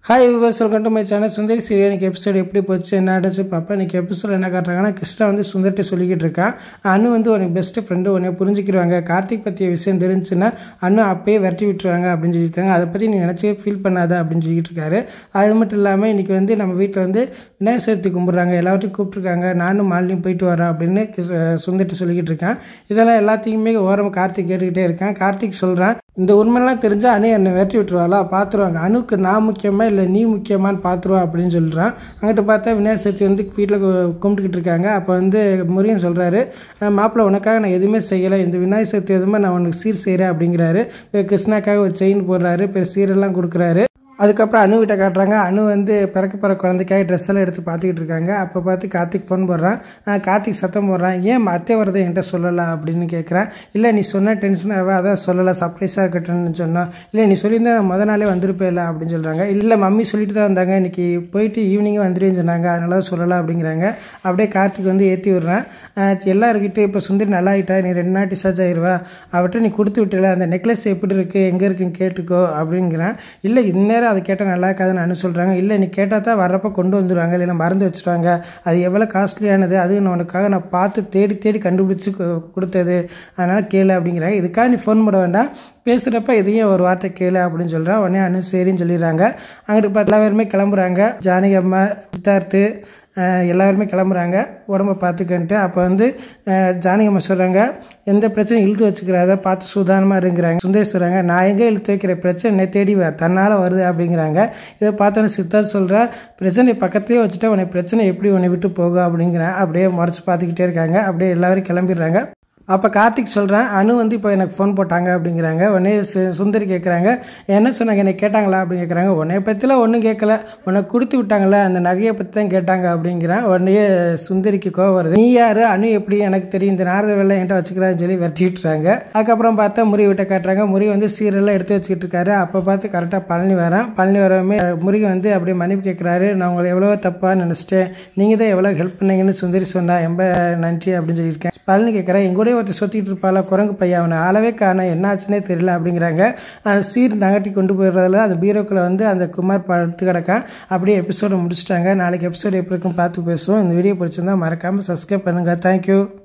hi viewers welcome to my channel Sundari serial இன்னைக்கு episode எப்படி போச்சு என்ன ஆச்சு பார்ப்பேன் இன்னைக்கு எபிசோட் என்ன காட்டுறாங்கன்னா கிருஷ்ணா வந்து சுந்தர்கிட்ட சொல்லிக்கிட்டு இருக்கான் அனு வந்து உனக்கு பெஸ்ட் ஃப்ரெண்டு உன்னை புரிஞ்சுக்கிடுவாங்க கார்த்திக் பற்றிய விஷயம் தெரிஞ்சுன்னா அனு அப்பயே விரட்டி விட்டுருவாங்க அப்படின்னு சொல்லியிருக்காங்க அதை பற்றி நீ நினச்சே ஃபீல் பண்ணாத அப்படின்னு சொல்லிட்டு இருக்காரு அது மட்டும் இல்லாமல் இன்னைக்கு வந்து நம்ம வீட்டில் வந்து விநாயகர் சதுர்த்தி கும்பிட்றாங்க எல்லாத்தையும் கூப்பிட்ருக்காங்க நானும் மாலினியும் போயிட்டு வரேன் அப்படின்னு கிஸ்- சுந்தர்கிட்ட சொல்லிக்கிட்டு இருக்கான் இதெல்லாம் எல்லாத்தையுமே ஓரம் கார்த்திக் கேட்டுக்கிட்டே இருக்கான் கார்த்திக் சொல்கிறான் இந்த உண்மையெல்லாம் தெரிஞ்சால் அணு என்னை விரட்டி விட்டுருவாளா பார்த்துருவாங்க அணுக்கு நான் முக்கியமா இல்லை நீ முக்கியமான்னு பார்த்துருவா அப்படின்னு சொல்கிறான் அங்கிட்டு பார்த்தா விநாயகர் சதுர்த்தி வந்து வீட்டில் கும்பிட்டுக்கிட்டு இருக்காங்க அப்போ வந்து முருகன் சொல்கிறாரு மாப்பிள்ளை உனக்காக நான் எதுவுமே செய்யலை இந்த விநாயகர் சதுர்த்தி எதுவுமே நான் உனக்கு சீர் செய்கிறேன் அப்படிங்கிறாரு இப்போ கிருஷ்ணாக்காக ஒரு செயின் போடுறாரு இப்போ சீரெல்லாம் கொடுக்குறாரு அதுக்கப்புறம் அணு வீட்டை காட்டுறாங்க அணு வந்து பிறக்க பிற குழந்தைக்காக ட்ரெஸ் எல்லாம் எடுத்து பார்த்துக்கிட்டு இருக்காங்க அப்போ பார்த்து கார்த்திக் ஃபோன் போடுறான் ஆஹ் கார்த்திக் சத்தம் போடுறான் ஏன் அத்தை வரதை என்கிட்ட சொல்லலை அப்படின்னு கேட்குறேன் இல்லை நீ சொன்ன டென்ஷன் ஆக அதான் சொல்லலை சர்ப்ரைஸாக இருக்கட்டும்னு சொன்னோம் இல்லை நீ சொல்லியிருந்தா நான் முத நாளே வந்திருப்பே இல்லை அப்படின்னு சொல்கிறாங்க இல்லை மம்மி சொல்லிட்டு தான் வந்தாங்க இன்னைக்கு போயிட்டு ஈவினிங்கே வந்துருவேன்னு சொன்னாங்க அதனால தான் சொல்லலை அப்படிங்கிறாங்க அப்படியே கார்த்திக் வந்து ஏற்றி விடுறேன் ஆஹ் எல்லாருக்கிட்டே இப்போ சுந்தரி நல்லா ஆகிட்டா நீ ரெண்டு நாள் டிஸ்சார்ஜ் ஆயிடுவா அவர்கிட்ட நீ கொடுத்து விட்டல அந்த நெக்லஸ் எப்படி இருக்குது எங்கே இருக்குன்னு கேட்டுக்கோ அப்படிங்கிறேன் இல்லை இந்நேரம் அதை கேட்டால் நல்லா இருக்காதுன்னு அனு சொல்கிறாங்க இல்லை நீ கேட்டால் தான் வர்றப்ப கொண்டு வந்துடுவாங்க இல்லைன்னா மறந்து வச்சுருவாங்க அது எவ்வளோ காஸ்ட்லியானது அது நான் உனக்காக நான் பார்த்து தேடி தேடி கண்டுபிடிச்சி கு- கொடுத்தது அதனால் கேளு அப்படிங்கிறாங்க இதுக்காக நீ ஃபோன் பண்ண வேண்டாம் பேசுகிறப்ப எதையும் ஒரு வார்த்தை கேளு அப்படின்னு சொல்கிறான் உடனே அனு சரின்னு சொல்லிடுறாங்க அங்கிட்டு பார்த்து எல்லா பேருமே கிளம்புறாங்க ஜானகி அம்மா சித்தார்த்து அஹ் எல்லாருமே கிளம்புறாங்க உடம்ப பார்த்துக்கன்ட்டு அப்போ வந்து அஹ் ஜானகி அம்மா சொல்கிறாங்க எந்த பிரச்சனையும் இழுத்து வச்சுக்கிறாத பார்த்து சுதாரணமாக இருங்கிறாங்க சுந்தரி சொல்கிறாங்க நான் எங்கே இழுத்து வைக்கிற பிரச்சனை என்னை தேடி வ- தன்னால் வருது அப்படிங்கிறாங்க இதை பார்த்தோன்னே சித்தார்த் சொல்கிறா பிரச்சனை பக்கத்துலேயே வச்சுட்டா உன்னை பிரச்சனை எப்படி உன்னை விட்டு போகும் அப்படிங்கிறேன் அப்படியே முறைச்சி பார்த்துக்கிட்டே இருக்காங்க அப்படியே எல்லாரும் கிளம்பிடுறாங்க அப்போ கார்த்திக் சொல்கிறேன் அனு வந்து இப்போ எனக்கு ஃபோன் போட்டாங்க அப்படிங்கிறாங்க உடனே சு- சுந்தரி கேட்குறாங்க என்ன சொன்னாங்க என்னை கேட்டாங்களா அப்படின்னு கேட்குறாங்க உன்னை பற்றிலாம் ஒன்றும் கேட்கல உனக்கு கொடுத்து விட்டாங்களே அந்த நகையை பற்றி தான் கேட்டாங்க அப்படிங்கிறான் உடனே சுந்தரிக்கு கோவம் வருது நீ யார் அனு எப்படி எனக்கு தெரியும் இந்த நாரத வெள்ளை என்கிட்ட வச்சுக்கிறான்னு சொல்லி விரட்டி விட்டுறாங்க அதுக்கப்புறம் பார்த்தா முறி விட்ட காட்டுறாங்க முறி வந்து சீரெல்லாம் எடுத்து வச்சுக்கிட்டு இருக்காரு அப்போ பார்த்து கரெக்டாக பழனி வரேன் பழனி வரவுமே முருகன் வந்து அப்படியே மன்னிப்பு கேட்குறாரு நான் உங்களை எவ்வளோ தப்பாக நினச்சிட்டேன் நீங்கள் தான் எவ்வளோ ஹெல்ப் பண்ணீங்கன்னு சுந்தரி சொன்னா ரொம்ப நன்றி அப்படின்னு சொல்லியிருக்கேன் பழனி கேட்குறேன் என் கூட ஒருத்தர் சுற்றிட்டு இருப்பால குரங்கு பையன் அவனை அளவே காண என்ன ஆச்சுன்னே தெரியல அப்படிங்கிறாங்க அந்த சீர் நகட்டி கொண்டு போயிடுறதுல அந்த பீரோக்குள்ள வந்து அந்த குமார் படுத்து கிடக்கான் அப்படியே எபிசோட முடிச்சிட்டாங்க நாளைக்கு எபிசோடு எப்படி இருக்குன்னு பார்த்து பேசுவோம் இந்த வீடியோ பிடிச்சிருந்தா மறக்காமல் சப்ஸ்கிரைப் பண்ணுங்கள் தேங்க்யூ